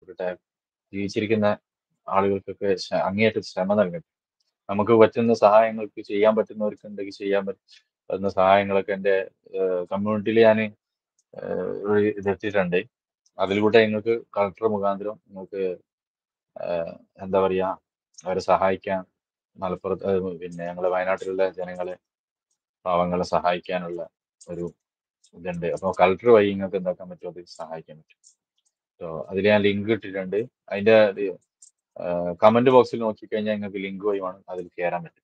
കൊടുക്കട്ടെ ജീവിച്ചിരിക്കുന്ന ആളുകൾക്കൊക്കെ ശ- അങ്ങേയറ്റം ശ്രമ നൽകട്ടെ നമുക്ക് പറ്റുന്ന സഹായങ്ങൾക്ക് ചെയ്യാൻ പറ്റുന്നവർക്ക് ഉണ്ടെങ്കിൽ ചെയ്യാൻ പറ്റുന്ന സഹായങ്ങളൊക്കെ എൻ്റെ കമ്മ്യൂണിറ്റിയിൽ ഞാൻ ഒരു ഇതെത്തിയിട്ടുണ്ട് അതിലൂടെ നിങ്ങൾക്ക് കളക്ടർ മുഖാന്തരം നിങ്ങൾക്ക് ഏഹ്, എന്താ പറയാ അവരെ സഹായിക്കാൻ മലപ്പുറത്ത് ഏഹ്, പിന്നെ ഞങ്ങളെ വയനാട്ടിലുള്ള ജനങ്ങളെ പാവങ്ങളെ സഹായിക്കാനുള്ള ഒരു ഇതുണ്ട് അപ്പോൾ കളക്ടർ വഴി നിങ്ങൾക്ക് എന്താക്കാൻ പറ്റും അത് സഹായിക്കാൻ പറ്റും സോ അതിൽ ഞാൻ ലിങ്ക് ഇട്ടിട്ടുണ്ട് അതിന്റെ കമന്റ് ബോക്സിൽ നോക്കിക്കഴിഞ്ഞാൽ നിങ്ങൾക്ക് ലിങ്ക് വഴി വേണം അതിൽ കയറാൻ പറ്റും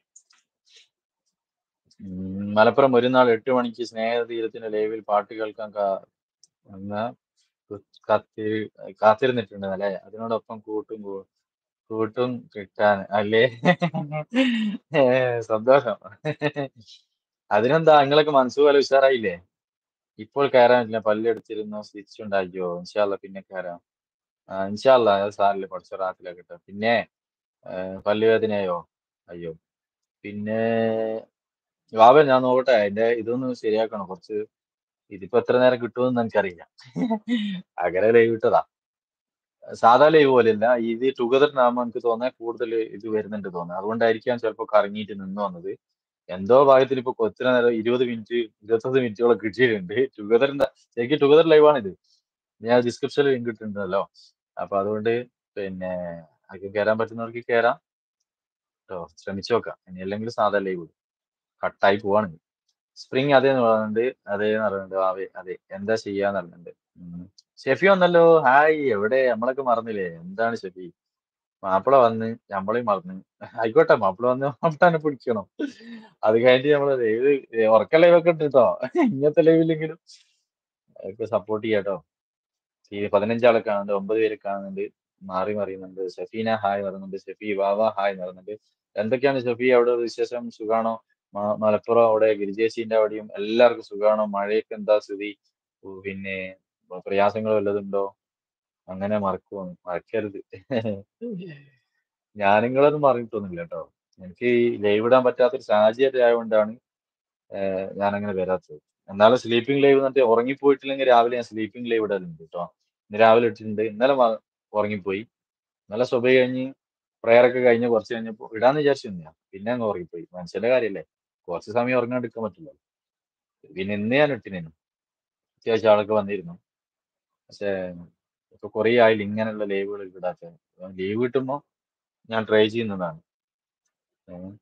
ഉം, മലപ്പുറം ഒരു നാൾ എട്ട് മണിക്ക് സ്നേഹതീരത്തിന്റെ ലൈവിൽ പാട്ട് കേൾക്കാൻ കാ- എന്നാ കാത്തി കാത്തിരുന്നിട്ടുണ്ട് അല്ലെ അതിനോടൊപ്പം കൂട്ടും കൂ- കൂട്ടും കിട്ടാൻ അല്ലേ ഏ, സന്തോഷം അതിനെന്താ നിങ്ങളൊക്കെ മനസ്സ് പോലെ ഉഷാറായില്ലേ ഇപ്പോൾ കയറാൻ പറ്റില്ല പല്ലെടുത്തിരുന്നു സ്റ്റിച്ച് ഉണ്ടാക്കിയോ ഇൻഷാല്ല പിന്നെ കയറാം ആ, ഇൻഷാല്ല അത് സാറില്ല പഠിച്ച റാത്തിലാക്കട്ടെ പിന്നെ ആ, പല്ലുവേദനയോ അയ്യോ പിന്നെ വാവൻ ഞാൻ നോക്കട്ടെ അതിന്റെ ഇതൊന്ന് ശരിയാക്കണം കുറച്ച് ഇതിപ്പോ എത്ര നേരം കിട്ടുമെന്ന് എനിക്കറിയില്ല അങ്ങനെ ലൈവ് ഇട്ടതാ സാധാ ലൈവ് പോലെയല്ല ഇത് ടുഗദറിനാകുമ്പോൾ എനിക്ക് തോന്നാൻ കൂടുതൽ ഇത് വരുന്നുണ്ട് തോന്നുന്നത് അതുകൊണ്ടായിരിക്കാം ചിലപ്പോൾ കറങ്ങിയിട്ട് നിന്ന് വന്നത് എന്തോ ഭാഗത്തിൽ ഇപ്പൊ കൊച്ചിന നേരം ഇരുപത് മിനിറ്റ് ഇരുപത്തൊന്ന് മിനിറ്റോളം കിട്ടിയിട്ടുണ്ട് ടുഗദറിന്റെ ശരിക്കും ടുഗദർ ലൈവ് ആണിത് ഞാൻ ഡിസ്ക്രിപ്ഷനിൽ ലിങ്ക് ഇട്ടിട്ടുണ്ടല്ലോ അപ്പൊ അതുകൊണ്ട് പിന്നെ അതിൽ കയറാൻ പറ്റുന്നവർക്ക് കയറാം കേട്ടോ ശ്രമിച്ചു നോക്കാം ഇനി അല്ലെങ്കിൽ സാധാ ലൈവ് കട്ടായി പോവാണ് സ്പ്രിങ് അതേ പറയുന്നുണ്ട് അതേ പറയുന്നുണ്ട് ആവേ അതെ എന്താ ചെയ്യാന്ന് പറയുന്നുണ്ട് ഉം. ഷെഫി വന്നല്ലോ ഹായ് എവിടെ നമ്മളൊക്കെ മറന്നില്ലേ എന്താണ് ഷെഫി മാപ്പിള വന്ന് നമ്മളെയും മറന്ന് ആയിക്കോട്ടെ മാപ്പിള വന്ന് മാപ്പിളനെ പിടിക്കണം അത് കഴിഞ്ഞിട്ട് നമ്മള് ലൈവ് ഉറക്ക ലൈവ് ഒക്കെ ഉണ്ട് കേട്ടോ ഇങ്ങനത്തെ ലൈവില്ലെങ്കിലും ഒക്കെ സപ്പോർട്ട് ചെയ്യാട്ടോ ഈ പതിനഞ്ചാളെ കാണുന്നുണ്ട് ഒമ്പത് പേര് കാണുന്നുണ്ട് മാറി മറിയുന്നുണ്ട് ഷെഫീന ഹായ് പറയുന്നുണ്ട് ഷെഫി വാവ ഹായ് പറയുന്നുണ്ട് എന്തൊക്കെയാണ് ഷെഫി അവിടെ വിശേഷം സുഖാണോ മ- മലപ്പുറം അവിടെ ഗിരിജേശിന്റെ അവിടെയും എല്ലാവർക്കും സുഖാണോ മഴയൊക്കെ എന്താ സ്ഥിതി ഉ, പിന്നെ പ്രയാസങ്ങൾ വല്ലതുണ്ടോ അങ്ങനെ മറക്കുമോ മറക്കരുത് ഞാൻ നിങ്ങളൊന്നും മറിയിട്ടൊന്നുമില്ല കേട്ടോ എനിക്ക് ഈ ലൈവ് ഇടാൻ പറ്റാത്തൊരു സാഹചര്യം ആയതുകൊണ്ടാണ് ഞാൻ അങ്ങനെ വരാത്തത് എന്നാലും സ്ലീപ്പിംഗ് ലൈവ് എന്നിട്ട് ഉറങ്ങിപ്പോയിട്ടില്ലെങ്കിൽ രാവിലെ ഞാൻ സ്ലീപ്പിംഗ് ലൈവ് ഇടലുണ്ട് കേട്ടോ ഇന്ന് രാവിലെ ഇട്ടിട്ടുണ്ട് ഇന്നലെ മ- ഉറങ്ങിപ്പോയി ഇന്നലെ സ്വഭ കഴിഞ്ഞ് prayer ഒക്കെ കഴിഞ്ഞ് കുറച്ച് കഴിഞ്ഞപ്പോൾ ഇടാന്ന് വിചാരിച്ചിരുന്നു പിന്നെ അങ്ങ് ഉറങ്ങിപ്പോയി മനുഷ്യന്റെ കാര്യല്ലേ കുറച്ച് സമയം ഉറങ്ങാണ്ടിരിക്കാൻ പറ്റില്ല പിന്നെ ഇന്ന് ഞാൻ ഇട്ടിനു അത്യാവശ്യം ആളൊക്കെ വന്നിരുന്നു പക്ഷേ ഇപ്പൊ കുറേ ആയില്ല ഇങ്ങനെയുള്ള ലൈവുകൾ ഇടാത്ത ലീവ് കിട്ടുമ്പോൾ ഞാൻ ട്രൈ ചെയ്യുന്നതാണ് ഉം.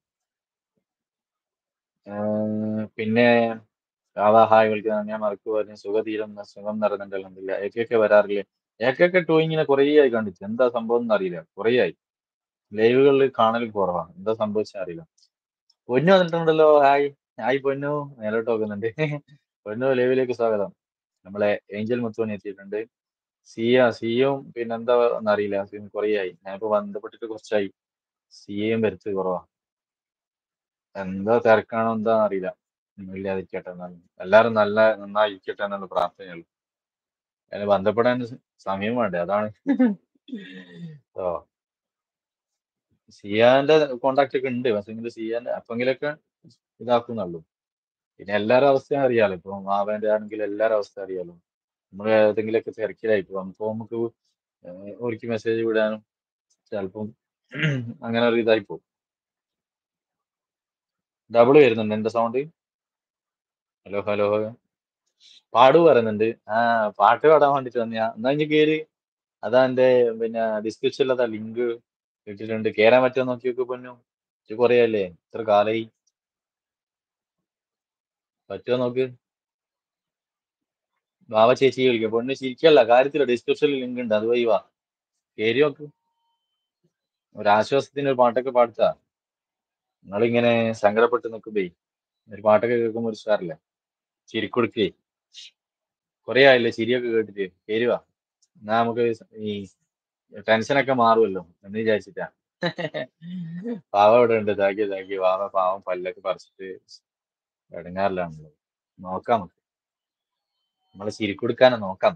ഏർ പിന്നെ രാധാ ഹായ് വിളിക്കുന്ന ഞാൻ മറക്കു പറഞ്ഞു സുഖതീരം സുഖം നടന്നിട്ടുണ്ടെന്നില്ല ഏക്കൊക്കെ വരാറില്ലേ ഏക്കൊക്കെ ടൂ ഇങ്ങനെ കുറേ ആയി കണ്ടിട്ട് എന്താ സംഭവം എന്ന് അറിയില്ല കുറേ ആയി ലൈവുകളിൽ കാണൽ കുറവാണ് എന്താ സംഭവിച്ചാൽ അറിയില്ല പൊന്നു വന്നിട്ടുണ്ടല്ലോ ഹായ് ഹായ് പൊന്നു മേലോട്ട് നോക്കുന്നുണ്ട് പൊന്നു ലൈവിലേക്ക് സ്വാഗതം നമ്മളെ ഏഞ്ചൽ മുത്തോണി എത്തിയിട്ടുണ്ട് സിയ സിയും പിന്നെന്താ എന്നറിയില്ല സിയും കുറേ ആയി ഞാനിപ്പോ ബന്ധപ്പെട്ടിട്ട് കുറച്ചായി സിയയും വരുത്ത് കുറവാ എന്താ തിരക്കാണോ എന്താ അറിയില്ല ഒന്നും ഇല്ലാതിരിക്കട്ടെ എന്നാലും എല്ലാരും നല്ല നന്നായിരിക്കട്ടെ എന്നുള്ള പ്രാർത്ഥനയുള്ളൂ അതിന് ബന്ധപ്പെടാൻ സമയം വേണ്ടേ അതാണ് ഓ സിയാന്റെ കോണ്ടാക്ട് ഒക്കെ ഉണ്ട് പക്ഷെ സിയാന്റെ അപ്പെങ്കിലൊക്കെ ഇതാക്കുന്നുള്ളൂ പിന്നെ എല്ലാവരുടെ അവസ്ഥയും അറിയാലോ ഇപ്പൊ മാവേന്റെ ആണെങ്കിൽ എല്ലാവരുടെ അവസ്ഥ അറിയാലോ നമ്മൾ ഏതെങ്കിലുമൊക്കെ തിരക്കിലായി പോകും അപ്പൊ നമുക്ക് ഏഹ് ഒരിക്കൽ മെസ്സേജ് വിടാനും ചിലപ്പം അങ്ങനെ ഒരു ഇതായി പോകും ഡബിൾ വരുന്നുണ്ട് എന്റെ സൗണ്ട് ഹലോ ഹലോ പാടു പറയുന്നുണ്ട് ആ പാട്ട് പാടാൻ വേണ്ടിട്ട് വന്നിയാ എന്നാ ഇനി കേറി അതാ എന്റെ പിന്നെ ഡിസ്ക്രിപ്ഷനിൽ അതാ ലിങ്ക് ഇട്ടിട്ടുണ്ട് കേറാൻ പറ്റുമോ നോക്കി നോക്ക് പൊന്നു ഇത് കുറയല്ലേ ഇത്ര കാലായി പറ്റുമോ നോക്ക് ബാവ ചേച്ചി കളിക്കുക പൊണ്ണു ശരിക്കല്ല കാര്യത്തില്ല ഡിസ്ക്രിപ്ഷനിൽ ലിങ്ക് ഉണ്ട് അതുവഴി വാ കേറി നോക്ക് ഒരു ആശ്വാസത്തിന് ഒരു പാട്ടൊക്കെ പാടുത്താ നിങ്ങളിങ്ങനെ സങ്കടപ്പെട്ട് നിൽക്കുമ്പേ ഒരു പാട്ടൊക്കെ കേൾക്കുമ്പോൾ ഒരു സാറില്ല ചിരിക്കൊടുക്കേ കുറെ ആയില്ലേ ചിരിയൊക്കെ കേട്ടിട്ട് കേറി വാ എന്നാ നമുക്ക് ഈ ടെൻഷനൊക്കെ മാറുമല്ലോ എന്ന് വിചാരിച്ചിട്ടാ പാവ ഇവിടെ ഉണ്ട് താക്കി താക്കി വാവ പാവം പല്ലൊക്കെ പറിച്ചിട്ട് ഇടങ്ങാറിലാണല്ലോ നോക്കാം നമുക്ക് നമ്മളെ ചിരിക്കൊടുക്കാനെ നോക്കാം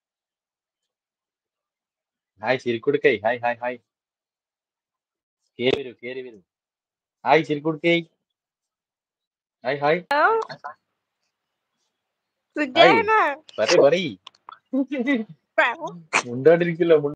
ഹായ് ചിരിക്കൊടുക്കേ ഹായ് ഹായ് ഹായ് കേറി വരൂ കേറി വരൂ ഹായ് ചിരിക്കൊടുക്കേ ഹായ് ഹായ് ഹലോ ഹായ് സുഖാണോ പറയ് പറയ് പറ മുണ്ടാണ്ടിരിക്കില്ല